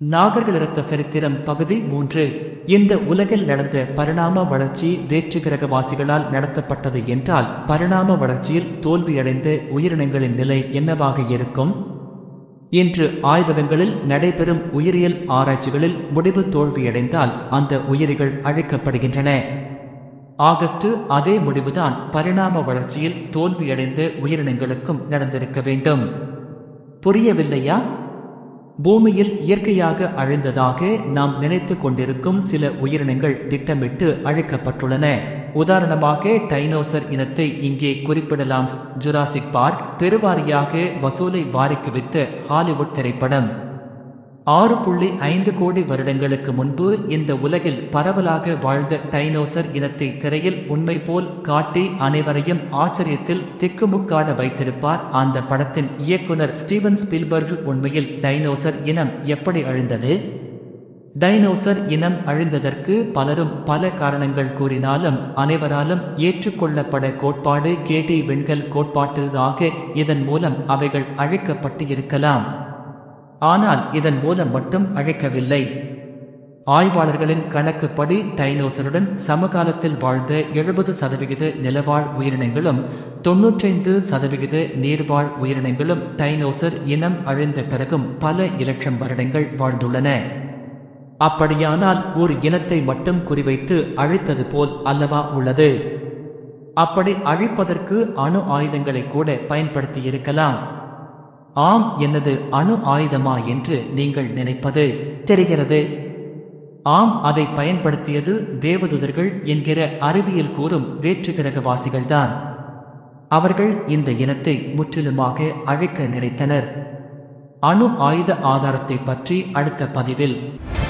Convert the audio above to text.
நாகர்களிருத்த சரித்திரம் பகுதி மூன்று இந்த உலகில் நடந்த பரிணாம வளர்ச்சி வேற்று கிரகவாசிகளால் நடத்தப்பட்டது என்றால் பரிணாம வளர்ச்சியில் தோல்வியடைந்த உயிரினங்களின் நிலை என்னவாக இருக்கும் இன்று ஆய்வகங்களில் நடைபெறும் உயிரியல் ஆராய்ச்சிகளில் முடிவு தோல்வியடைந்தால் அந்த உயிரிகள் அழிக்கப்படுகின்றன ஆகஸ்ட் அதே முடிவுதான் பரிணாம வளர்ச்சியில் தோல்வியடைந்த உயிரினங்களுக்கும் நடந்திருக்க வேண்டும் புரியவில்லையா பூமியில் இயற்கையாக அழிந்ததாக நாம் நினைத்து கொண்டிருக்கும் சில உயிரினங்கள் திட்டமிட்டு அழிக்கப்பட்டுள்ளன உதாரணமாக டைனோசர் இனத்தை இங்கே குறிப்பிடலாம் ஜுராசிக் பார்க் பெருவாரியாக வசூலை வாரிக்கு வித்த ஹாலிவுட் திரைப்படம் ஆறு புள்ளி ஐந்து கோடி வருடங்களுக்கு முன்பு இந்த உலகில் பரவலாக வாழ்ந்த டைனோசர் இனத்தை திரையில் உண்மை போல் காட்டி அனைவரையும் ஆச்சரியத்தில் திக்குமுக்காட வைத்திருப்பார் அந்த படத்தின் இயக்குனர் ஸ்டீவன் ஸ்பில்பர்க் உண்மையில் டைனோசர் இனம் எப்படி அழிந்தது டைனோசர் இனம் அழிந்ததற்கு பலரும் பல காரணங்கள் கூறினாலும் அனைவராலும் ஏற்றுக்கொள்ளப்பட கோட்பாடு கேடி விண்கல் கோட்பாட்டிலாக இதன் மூலம் அவைகள் அழிக்கப்பட்டு இருக்கலாம் ஆனால் இதன் மூலம் மட்டும் அழைக்கவில்லை ஆய்வாளர்களின் கணக்குப்படி டைனோசருடன் சமகாலத்தில் வாழ்ந்த எழுபது சதவிகித நிலவாழ் உயிரினங்களும் தொன்னூற்றைந்து சதவிகித நீர்வாழ் உயிரினங்களும் டைனோசர் இனம் அழிந்த பிறகும் பல இலட்சம் வருடங்கள் வாழ்ந்துள்ளன அப்படியானால் ஒரு இனத்தை மட்டும் குறிவைத்து அழித்தது போல் அல்லவா உள்ளது அப்படி அழிப்பதற்கு அணு ஆயுதங்களை கூட பயன்படுத்தியிருக்கலாம் ஆம் என்னது அணு ஆயுதமா என்று நீங்கள் நினைப்பது தெரிகிறது ஆம் அதை பயன்படுத்தியது தேவதூதர்கள் என்கிற அறிவியல் கூறும் வேற்று கிரகவாசிகள்தான் அவர்கள் இந்த இனத்தை முற்றிலுமாக அழிக்க நினைத்தனர் அணு ஆயுத ஆதாரத்தை பற்றி அடுத்த பதிவில்